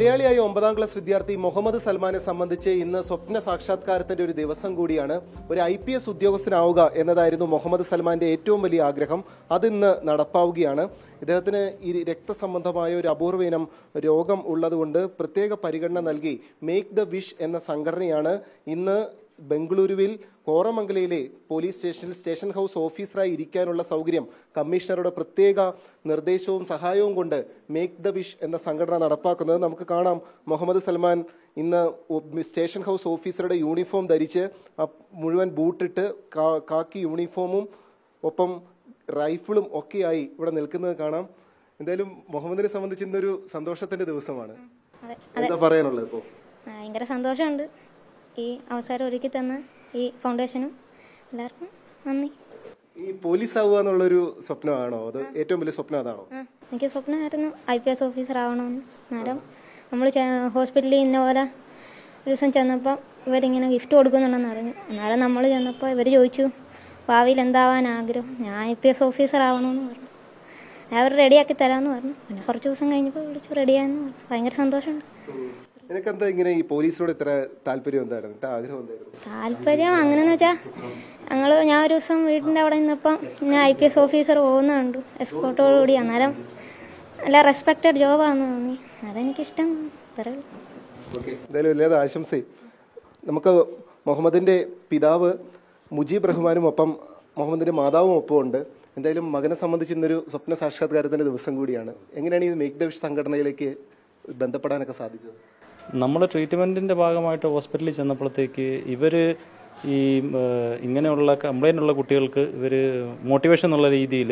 മലയാളിയായ ഒമ്പതാം ക്ലാസ് വിദ്യാർത്ഥി മുഹമ്മദ് സൽമാനെ സംബന്ധിച്ച് ഇന്ന് സ്വപ്ന സാക്ഷാത്കാരത്തിന്റെ ഒരു ദിവസം കൂടിയാണ് ഒരു ഐ പി എസ് ഉദ്യോഗസ്ഥനാവുക എന്നതായിരുന്നു മുഹമ്മദ് സൽമാന്റെ ഏറ്റവും വലിയ ആഗ്രഹം അതിന്ന് നടപ്പാവുകയാണ് ഇദ്ദേഹത്തിന് ഈ രക്തസംബന്ധമായ ഒരു അപൂർവ ഇനം രോഗം ഉള്ളതുകൊണ്ട് പ്രത്യേക പരിഗണന നൽകി മേക്ക് ദ വിഷ് എന്ന സംഘടനയാണ് ഇന്ന് ബംഗളൂരുവിൽ കോറമംഗലയിലെ പോലീസ് സ്റ്റേഷനിൽ സ്റ്റേഷൻ ഹൗസ് ഓഫീസറായി ഇരിക്കാനുള്ള സൗകര്യം കമ്മീഷണറുടെ പ്രത്യേക നിർദ്ദേശവും സഹായവും കൊണ്ട് മേക്ക് ദ വിഷ് എന്ന സംഘടന നടപ്പാക്കുന്നത് നമുക്ക് കാണാം മുഹമ്മദ് സൽമാൻ ഇന്ന് ഒ- സ്റ്റേഷൻ ഹൗസ് ഓഫീസറുടെ യൂണിഫോം ധരിച്ച് ആ മുഴുവൻ ബൂട്ടിട്ട് കാ- കാക്കി യൂണിഫോമും ഒപ്പം റൈഫിളും ഒക്കെയായി ഇവിടെ നിൽക്കുന്നത് കാണാം എന്തായാലും മുഹമ്മദിനെ സംബന്ധിച്ച് ഇന്നൊരു സന്തോഷത്തിന്റെ ദിവസമാണ് അതെ എന്താ പറയാനുള്ളത് ഇപ്പോൾ ഭയങ്കര സന്തോഷമുണ്ട് ഈ അവസരം ഒരുക്കി തന്ന ഈ ഫൗണ്ടേഷനും എല്ലാവർക്കും നന്ദി ഈ പോലീസ് ആവുക എന്നുള്ളൊരു സ്വപ്നമാണോ അത് ഏറ്റവും വലിയ സ്വപ്നം അതാണോ ആ എനിക്ക് സ്വപ്നമായിരുന്നു ഐ പി എസ് ഓഫീസർ ആവണമെന്ന് അന്നേരം നമ്മൾ ഹോസ്പിറ്റലിൽ ഇന്ന പോലെ ഒരു ദിവസം ചെന്നപ്പോൾ ഇവരിങ്ങനെ ഗിഫ്റ്റ് കൊടുക്കുന്നുണ്ടെന്ന് അറിഞ്ഞു അന്നേരം നമ്മൾ ചെന്നപ്പോൾ ഇവർ ചോദിച്ചു ഭാവിയിൽ എന്താവാൻ ആഗ്രഹം ഞാൻ ഐ പി എസ് ഓഫീസർ ആവണമെന്ന് പറഞ്ഞു അവർ റെഡിയാക്കി തരാമെന്ന് പറഞ്ഞു പിന്നെ കുറച്ച് ദിവസം കഴിഞ്ഞപ്പോൾ വിളിച്ചു റെഡിയായെന്ന് പറഞ്ഞു ഭയങ്കര സന്തോഷമുണ്ട് നിനക്കെന്താ ഇങ്ങനെ ഈ പോലീസിനോട് ഇത്ര താല്പര്യം എന്തായിരുന്നു ഇത്ര ആഗ്രഹം എന്തായിരുന്നു താല്പര്യം അങ്ങനെന്ന് വെച്ചാൽ ഞങ്ങൾ ഞാൻ ഒരു ദിവസം വീടിൻ്റെ അവിടെ നിന്നപ്പം ഞാൻ ഐ പി എസ് ഓഫീസർ പോകുന്ന കണ്ടു എസ്കോട്ടോടുകൂടി അന്നേരം നല്ല റെസ്പെക്റ്റഡ് ജോബാന്ന് തോന്നി അന്നേരം എനിക്കിഷ്ടം അത്രേ ഉള്ളൂ ഓക്കെ എന്തായാലും എല്ലാവരും ആശംസയും നമുക്ക് മുഹമ്മദിന്റെ പിതാവ് മുജീബ് റഹ്മാനും ഒപ്പം മുഹമ്മദിന്റെ മാതാവും ഒപ്പം ഉണ്ട് എന്തായാലും മകനെ സംബന്ധിച്ച് ഇന്നൊരു സ്വപ്ന സാക്ഷാത്കാരത്തിന്റെ ദിവസം കൂടിയാണ് എങ്ങനെയാണ് ഈ മേക്ക് ദ വിഷ് സംഘടനയിലേക്ക് ബന്ധപ്പെടാനൊക്കെ സാധിച്ചത് നമ്മൾ ട്രീറ്റ്മെൻറ്റിൻ്റെ ഭാഗമായിട്ട് ഹോസ്പിറ്റലിൽ ചെന്നപ്പോഴത്തേക്ക് ഇവർ ഈ ഏഹ്, ഇങ്ങനെയുള്ള കംപ്ലൈൻ്റ് ഉള്ള കുട്ടികൾക്ക് ഇവർ മോട്ടിവേഷൻ എന്നുള്ള രീതിയിൽ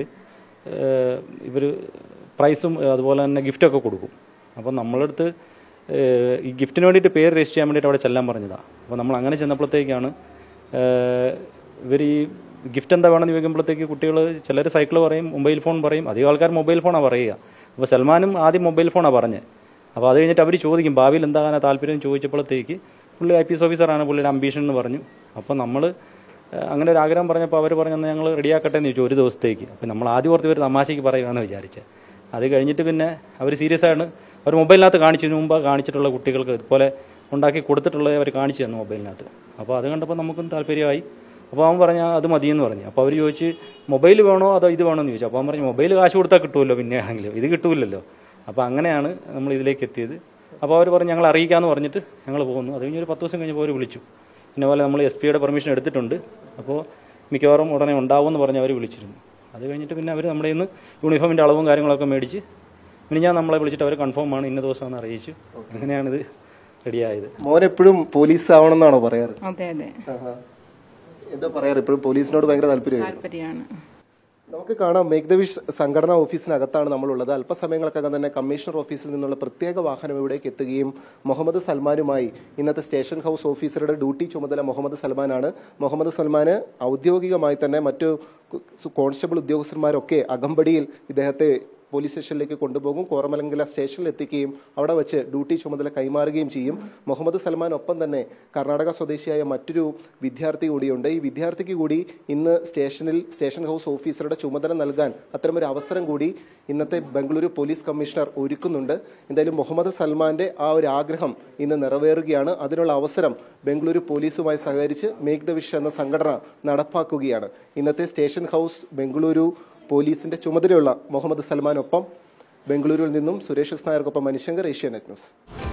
ഇവർ പ്രൈസും അതുപോലെ തന്നെ ഗിഫ്റ്റൊക്കെ കൊടുക്കും അപ്പോൾ നമ്മളടുത്ത് ഏഹ്, ഈ ഗിഫ്റ്റിന് വേണ്ടിയിട്ട് പേര് രജിസ്റ്റർ ചെയ്യാൻ വേണ്ടിയിട്ട് അവിടെ ചെല്ലാൻ പറഞ്ഞതാണ് അപ്പോൾ നമ്മൾ അങ്ങനെ ചെന്നപ്പോഴത്തേക്കാണ് ഇവർ ഈ ഗിഫ്റ്റ് എന്താ വേണമെന്ന് ചോദിക്കുമ്പോഴത്തേക്ക് കുട്ടികൾ ചിലർ സൈക്കിൾ പറയും മൊബൈൽ ഫോൺ പറയും അധികം ആൾക്കാർ മൊബൈൽ ഫോണാണ് പറയുക അപ്പോൾ സൽമാനും ആദ്യം മൊബൈൽ ഫോണാണ് പറഞ്ഞത് അപ്പോൾ അത് കഴിഞ്ഞിട്ട് അവർ ചോദിക്കും ഭാവിയിൽ എന്താകാനാ താല്പര്യം ചോദിച്ചപ്പോഴത്തേക്ക് പുള്ളി ഐ പി എസ് ഓഫീസറാണ് പുള്ളിയുടെ അംബീഷൻ എന്ന് പറഞ്ഞു അപ്പോൾ നമ്മൾ അങ്ങനെ ഒരു ആഗ്രഹം പറഞ്ഞപ്പോൾ അവർ പറഞ്ഞു "എന്നാ ഞങ്ങൾ റെഡിയാക്കട്ടെ എന്ന് ചോദിച്ചു ഒരു ദിവസത്തേക്ക് അപ്പോൾ നമ്മൾ ആദ്യം ഓർത്ത് ഇവർ തമാശയ്ക്ക് പറയുകയെന്ന് വിചാരിച്ചത് അത് കഴിഞ്ഞിട്ട് പിന്നെ അവർ സീരിയസ് ആണ് അവർ മൊബൈലിനകത്ത് കാണിച്ചതിന് മുമ്പ് കാണിച്ചിട്ടുള്ള കുട്ടികൾക്ക് ഇതുപോലെ ഉണ്ടാക്കി കൊടുത്തിട്ടുള്ളത് അവർ കാണിച്ചു തന്നു മൊബൈലിനകത്ത് അപ്പോൾ അത് കണ്ടപ്പോൾ നമുക്കും താല്പര്യമായി അപ്പോൾ അവൻ പറഞ്ഞ അത് മതിയെന്ന് പറഞ്ഞു അപ്പോൾ അവർ ചോദിച്ച് മൊബൈൽ വേണോ അതോ ഇത് വേണോ എന്ന് ചോദിച്ചു അപ്പോൾ അവൻ പറഞ്ഞു മൊബൈൽ കാശ് കൊടുത്താൽ കിട്ടുമല്ലോ പിന്നെ ആണെങ്കിലും ഇത് കിട്ടൂലല്ലോ അപ്പോൾ അങ്ങനെയാണ് നമ്മൾ ഇതിലേക്ക് എത്തിയത് അപ്പോൾ അവർ പറഞ്ഞു ഞങ്ങൾ അറിയിക്കാമെന്ന് പറഞ്ഞിട്ട് ഞങ്ങൾ പോകുന്നു അത് കഴിഞ്ഞ് ഒരു പത്ത് ദിവസം കഴിഞ്ഞപ്പോൾ അവർ വിളിച്ചു പിന്നെ പോലെ നമ്മൾ എസ് പിയുടെ പെർമിഷൻ എടുത്തിട്ടുണ്ട് അപ്പോൾ മിക്കവാറും ഉടനെ ഉണ്ടാവുമെന്ന് പറഞ്ഞ് അവർ വിളിച്ചിരുന്നു അത് കഴിഞ്ഞിട്ട് പിന്നെ അവർ നമ്മുടെ ഇന്ന് യൂണിഫോമിൻ്റെ അളവും കാര്യങ്ങളൊക്കെ മേടിച്ച് പിന്നെ ഞാൻ നമ്മളെ വിളിച്ചിട്ട് അവർ കൺഫേം ആണ് ഇന്ന ദിവസമാണെന്ന് അറിയിച്ചു അങ്ങനെയാണിത് റെഡിയായത് മോൻ എപ്പോഴും പോലീസ് ആവണമെന്നാണോ പറയാറ് അതെ അതെ ആഹാ. എന്താ പറയാറ് എപ്പോഴും പോലീസിനോട് ഭയങ്കര താല്പര്യമായിരുന്നു താല്പര്യമാണ് നമുക്ക് കാണാം മേക്ക് ദ വിഷ് സംഘടനാ ഓഫീസിനകത്താണ് നമ്മളുള്ളത് അല്പസമയങ്ങൾക്കകം തന്നെ കമ്മീഷണർ ഓഫീസിൽ നിന്നുള്ള പ്രത്യേക വാഹനം ഇവിടേക്ക് എത്തുകയും മുഹമ്മദ് സൽമാനുമായി ഇന്നത്തെ സ്റ്റേഷൻ ഹൗസ് ഓഫീസറുടെ ഡ്യൂട്ടി ചുമതല മുഹമ്മദ് സൽമാനാണ് മുഹമ്മദ് സൽമാന് ഔദ്യോഗികമായി തന്നെ മറ്റു കോൺസ്റ്റബിൾ ഉദ്യോഗസ്ഥന്മാരൊക്കെ അകമ്പടിയിൽ ഇദ്ദേഹത്തെ പോലീസ് സ്റ്റേഷനിലേക്ക് കൊണ്ടുപോകും കോറമലങ്കല സ്റ്റേഷനിൽ എത്തിക്കുകയും അവിടെ വെച്ച് ഡ്യൂട്ടി ചുമതല കൈമാറുകയും ചെയ്യും മുഹമ്മദ് സൽമാൻ ഒപ്പം തന്നെ കർണാടക സ്വദേശിയായ മറ്റൊരു വിദ്യാർത്ഥി കൂടിയുണ്ട് ഈ വിദ്യാർത്ഥിക്ക് കൂടി ഇന്ന് സ്റ്റേഷനിൽ സ്റ്റേഷൻ ഹൗസ് ഓഫീസറുടെ ചുമതല നൽകാൻ അത്തരമൊരു അവസരം കൂടി ഇന്നത്തെ ബംഗളൂരു പോലീസ് കമ്മീഷണർ ഒരുക്കുന്നുണ്ട് എന്തായാലും മുഹമ്മദ് സൽമാന്റെ ആ ഒരു ആഗ്രഹം ഇന്ന് നിറവേറുകയാണ് അതിനുള്ള അവസരം ബംഗളൂരു പോലീസുമായി സഹകരിച്ച് മേക്ക് ദ വിഷ് എന്ന സംഘടന നടപ്പാക്കുകയാണ് ഇന്നത്തെ സ്റ്റേഷൻ ഹൗസ് ബംഗളൂരു പോലീസിന്റെ ചുമതലയുള്ള മുഹമ്മദ് സൽമാനൊപ്പം ബംഗളൂരുവിൽ നിന്നും സുരേഷ് നായർക്കൊപ്പം മനുശങ്കർ ഏഷ്യാനെറ്റ് ന്യൂസ്